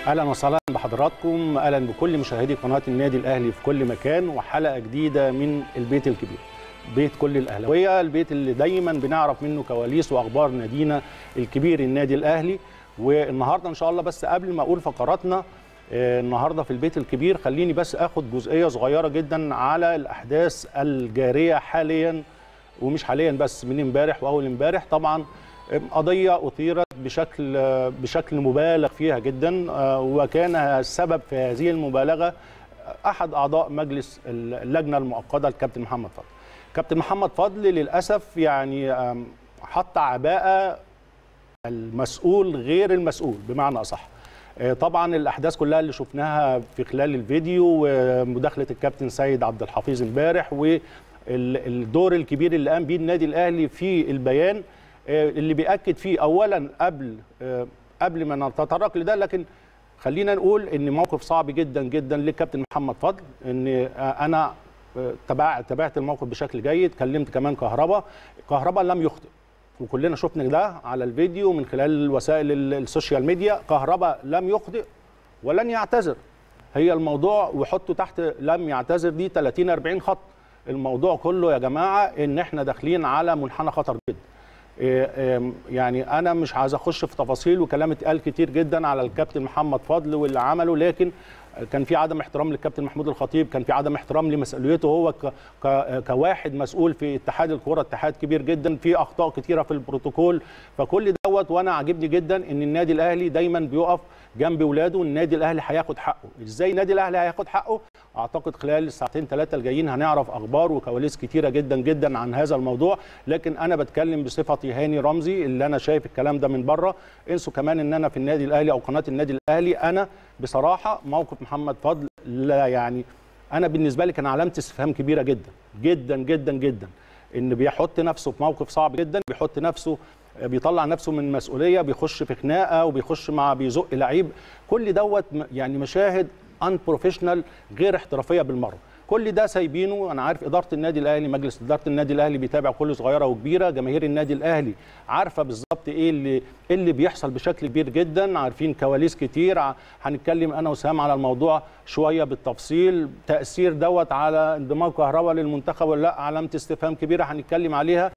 اهلا وسهلا بحضراتكم اهلا بكل مشاهدي قناه النادي الاهلي في كل مكان وحلقه جديده من البيت الكبير بيت كل الاهلاويه البيت اللي دايما بنعرف منه كواليس واخبار نادينا الكبير النادي الاهلي والنهارده ان شاء الله بس قبل ما اقول فقراتنا آه، النهارده في البيت الكبير خليني بس اخد جزئيه صغيره جدا على الاحداث الجاريه حاليا ومش حاليا بس من امبارح واول امبارح طبعا قضيه اثيرت بشكل بشكل مبالغ فيها جدا آه، وكان السبب في هذه المبالغه احد اعضاء مجلس اللجنه المؤقته الكابتن محمد فضل. كابتن محمد فضل للاسف يعني آم، حط عباءه المسؤول غير المسؤول بمعنى اصح. آه، طبعا الاحداث كلها اللي شفناها في خلال الفيديو ومداخله الكابتن سيد عبد الحفيظ امبارح والدور الكبير اللي قام بيه النادي الاهلي في البيان آه، اللي بياكد فيه اولا قبل آه، قبل ما نتطرق لده لكن خلينا نقول ان موقف صعب جدا جدا للكابتن محمد فضل ان آه، انا آه، تبع تابعت الموقف بشكل جيد كلمت كمان كهربا كهربا لم يخطئ وكلنا شفنا ده على الفيديو من خلال وسائل ال- السوشيال ميديا كهربا لم يخطئ ولن يعتذر هي الموضوع وحطوا تحت لم يعتذر دي 30 40 خط الموضوع كله يا جماعه ان احنا داخلين على منحنى خطر جدا إيه، إيه، يعني انا مش عايز اخش في تفاصيل وكلام اتقال كتير جدا على الكابتن محمد فضل واللي عمله لكن كان في عدم احترام للكابتن محمود الخطيب كان في عدم احترام لمسؤوليته هو ك ك كواحد مسؤول في اتحاد الكوره اتحاد كبير جدا في اخطاء كتيره في البروتوكول فكل دوت وانا عاجبني جدا ان النادي الاهلي دايما بيقف جنب ولاده النادي الاهلي هياخد حقه ازاي النادي الاهلي هياخد حقه اعتقد خلال الساعتين ثلاثه الجايين هنعرف اخبار وكواليس كتيره جدا جدا عن هذا الموضوع لكن انا بتكلم بصفتي هاني رمزي اللي انا شايف الكلام ده من بره انسوا كمان ان انا في النادي الاهلي او قناه النادي الاهلي انا بصراحه موقف محمد فضل لا يعني انا بالنسبه لي كان علامه استفهام كبيره جدا جدا جدا جدا ان بيحط نفسه في موقف صعب جدا بيحط نفسه بيطلع نفسه من مسؤوليه بيخش في خناقه وبيخش مع بيزق لعيب كل دوت م- يعني مشاهد ان بروفيشنال غير احترافيه بالمره كل ده سايبينه انا عارف اداره النادي الاهلي مجلس اداره النادي الاهلي بيتابع كل صغيره وكبيره جماهير النادي الاهلي عارفه بالظبط ايه اللي إيه اللي بيحصل بشكل كبير جدا عارفين كواليس كتير ع- هنتكلم انا وسام على الموضوع شويه بالتفصيل تاثير دوت على انضمام كهرباء للمنتخب ولا لا علامه استفهام كبيره هنتكلم عليها